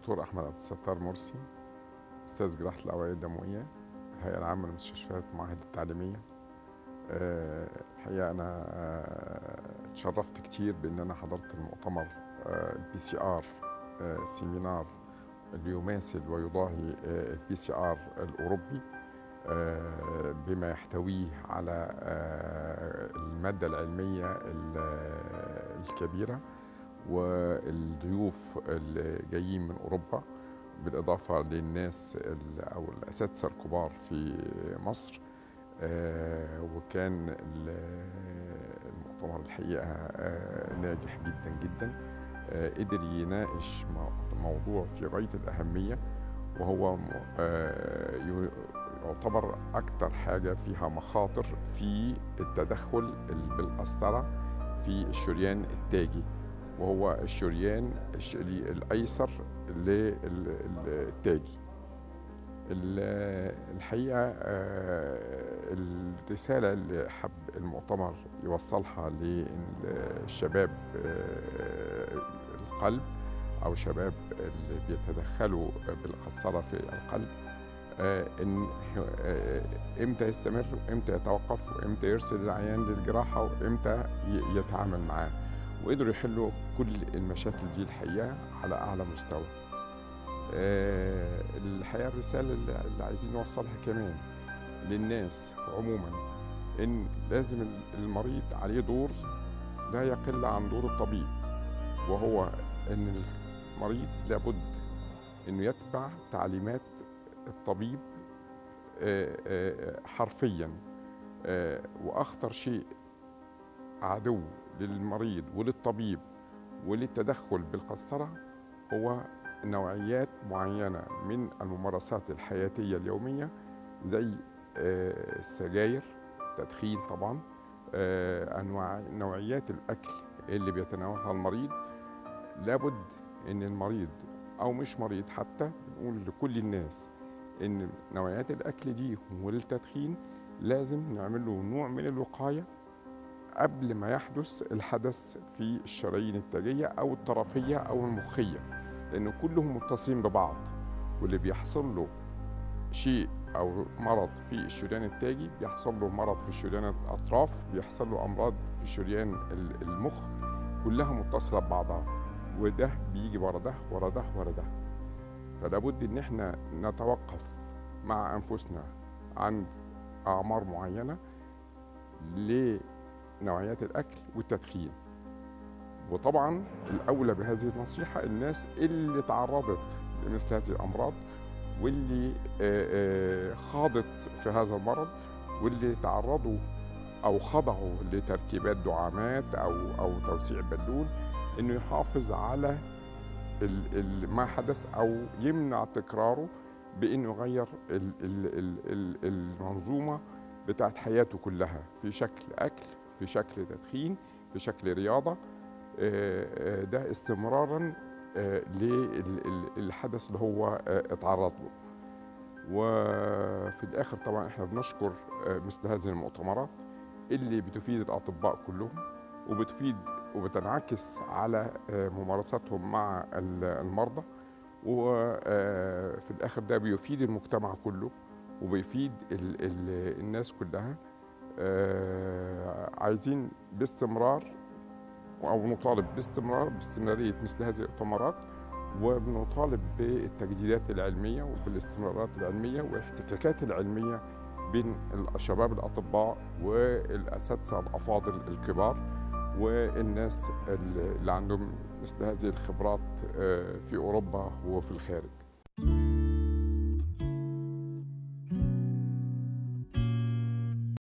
دكتور احمد عبد الستار مرسي استاذ جراحه الاوعيه الدمويه الهيئه العامه للمستشفيات المعاهد التعليميه آه، الحقيقه انا آه، اتشرفت كتير بان انا حضرت المؤتمر البي سي ار سيمينار اللي يماثل ويضاهي البي سي ار الاوروبي آه، بما يحتويه على آه، الماده العلميه ال- الكبيره والضيوف اللي جايين من اوروبا بالاضافه للناس ال- او الاساتذه الكبار في مصر آه، وكان ال- المؤتمر الحقيقه آه، ناجح جدا جدا آه، قدر يناقش مو- موضوع في غايه الاهميه وهو م- آه، ي- يعتبر أكتر حاجة فيها مخاطر في التدخل ال- بالقسطرة في الشريان التاجي وهو الشريان الشري- الأيسر للتاجي ال- الحقيقة آه، الرسالة اللي حب المؤتمر يوصلها للشباب آه، القلب أو شباب اللي بيتدخلوا بالقسطرة في القلب آه، ان آه، امتى يستمر وامتى يتوقف وامتى يرسل العيان للجراحه وامتى ي- يتعامل معاه وقدروا يحلوا كل المشاكل دي الحقيقه على اعلى مستوى آه، الحقيقه الرساله اللي اللي عايزين نوصلها كمان للناس عموما ان لازم المريض عليه دور لا يقل عن دور الطبيب وهو ان المريض لابد انه يتبع تعليمات الطبيب آه، آه، حرفيا آه، واخطر شيء عدو للمريض وللطبيب وللتدخل بالقسطره هو نوعيات معينه من الممارسات الحياتيه اليوميه زي آه، السجاير تدخين طبعا آه، انواع نوعيات الاكل اللي بيتناولها المريض لابد ان المريض او مش مريض حتى بنقول لكل الناس ان نوعيات الاكل دي والتدخين لازم نعمل له نوع من الوقايه قبل ما يحدث الحدث في الشرايين التاجيه او الطرفيه او المخيه لان كلهم متصلين ببعض واللي بيحصل له شيء او مرض في الشريان التاجي بيحصل له مرض في الشريان الاطراف بيحصل له امراض في شريان ال- المخ كلها متصله ببعضها وده بيجي ورا ده ورا ده ورا ده فلا بد ان احنا نتوقف مع انفسنا عند اعمار معينه لنوعيات الاكل والتدخين وطبعا الاولى بهذه النصيحه الناس اللي تعرضت لمثل هذه الامراض واللي آه، آه، خاضت في هذا المرض واللي تعرضوا او خضعوا لتركيبات دعامات او او توسيع بالون انه يحافظ على ال- ال- ما حدث او يمنع تكراره بانه يغير ال- ال- ال- ال- المنظومه بتاعت حياته كلها في شكل اكل في شكل تدخين في شكل رياضه آه، آه، ده استمرارا آه، للحدث اللي هو آه، اتعرض له وفي الاخر طبعا احنا بنشكر آه، مثل هذه المؤتمرات اللي بتفيد الاطباء كلهم وبتفيد وبتنعكس على آه، ممارساتهم مع ال- المرضى وفي الاخر ده بيفيد المجتمع كله وبيفيد ال ال الناس كلها آه، عايزين باستمرار او نطالب باستمرار باستمراريه مثل هذه المؤتمرات وبنطالب بالتجديدات العلميه وبالاستمرارات العلميه والاحتكاكات العلميه بين الشباب الاطباء والاساتذه الافاضل الكبار والناس اللي عندهم مثل هذه الخبرات آه، في اوروبا وفي الخارج